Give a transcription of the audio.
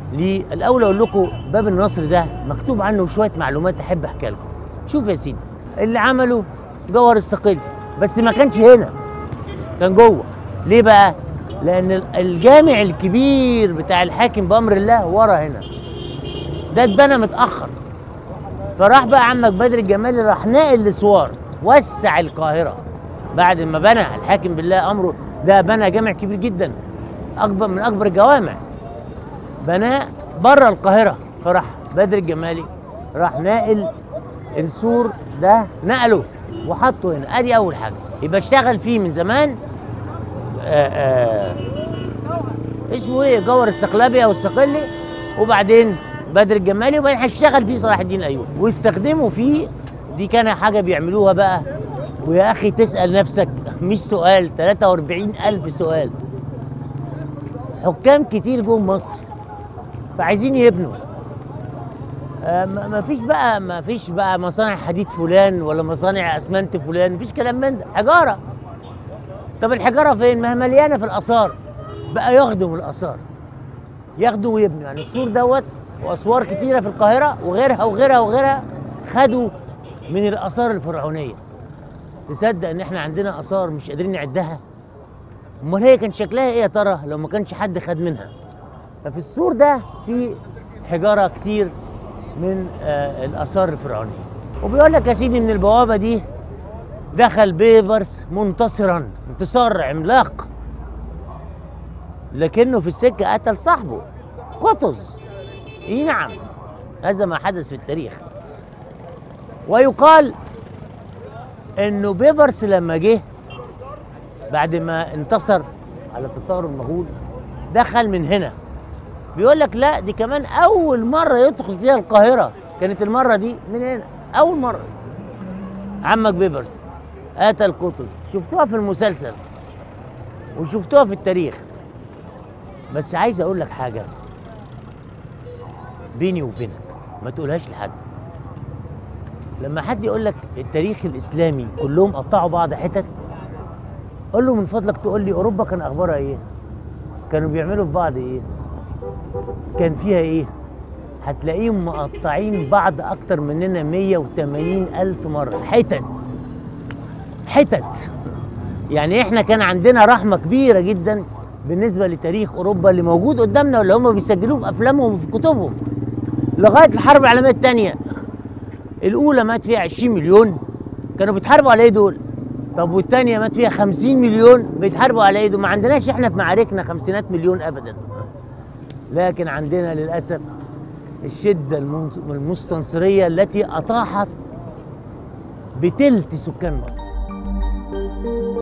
ليه الاول اقول لكم باب النصر ده مكتوب عنه شويه معلومات احب احكي لكم شوف يا سيدي اللي عمله جوهر الصقلي بس ما كانش هنا كان جوه ليه بقى لان الجامع الكبير بتاع الحاكم بامر الله ورا هنا ده اتبنى متاخر فراح بقى عمك بدر الجمالي راح ناقل لسوار وسع القاهره بعد ما بنى الحاكم بالله امره ده بنى جامع كبير جدا اكبر من اكبر الجوامع بناه بره القاهره فراح بدر الجمالي راح ناقل السور ده نقله وحطه هنا ادي اول حاجه يبقى اشتغل فيه من زمان آآ آآ اسمه ايه جوهر الصقلبي او الصقلي وبعدين بدر الجمالي وبعدين هيشتغل فيه صلاح الدين الايوبي واستخدموا فيه دي كان حاجه بيعملوها بقى ويا اخي تسال نفسك مش سؤال 43 الف سؤال حكام كتير جم مصر فعايزين يبنوا آه ما فيش بقى ما فيش بقى مصانع حديد فلان ولا مصانع اسمنت فلان مفيش كلام من ده حجاره طب الحجاره فين ما هي مليانه في الاثار بقى ياخدوا من الاثار ياخدوا ويبنوا يعني السور دوت واسوار كتيره في القاهره وغيرها وغيرها وغيرها خدوا من الاثار الفرعونيه تصدق ان احنا عندنا اثار مش قادرين نعدها امال هي كان شكلها ايه يا ترى لو ما كانش حد خد منها ففي السور ده في حجاره كتير من آه الاثار الفرعونيه وبيقول لك يا سيدي ان البوابه دي دخل بيبرس منتصرا انتصار عملاق لكنه في السكه قتل صاحبه قطز اي نعم هذا ما حدث في التاريخ ويقال انه بيبرس لما جه بعد ما انتصر على تتار المغول دخل من هنا بيقول لك لا دي كمان اول مره يدخل فيها القاهره كانت المره دي من هنا اول مره عمك بيبرس قتل قطز شفتوها في المسلسل وشفتوها في التاريخ بس عايز اقول لك حاجه بيني وبينك ما تقولهاش لحد لما حد يقول لك التاريخ الاسلامي كلهم قطعوا بعض حتت قول له من فضلك تقول لي اوروبا كان اخبارها ايه كانوا بيعملوا في بعض ايه كان فيها ايه هتلاقيهم مقطعين بعض اكتر مننا 180 الف مره حتت حتت يعني احنا كان عندنا رحمه كبيره جدا بالنسبه لتاريخ اوروبا اللي موجود قدامنا واللي هم بيسجلوه في افلامهم وفي كتبهم لغايه الحرب العالميه الثانيه الاولى مات فيها 20 مليون كانوا بيتحاربوا على ايه دول طب والثانيه مات فيها 50 مليون بيتحاربوا على ايه دول ما عندناش احنا في معاركنا خمسينات مليون ابدا لكن عندنا للاسف الشده المستنصريه التي اطاحت بتلت سكان مصر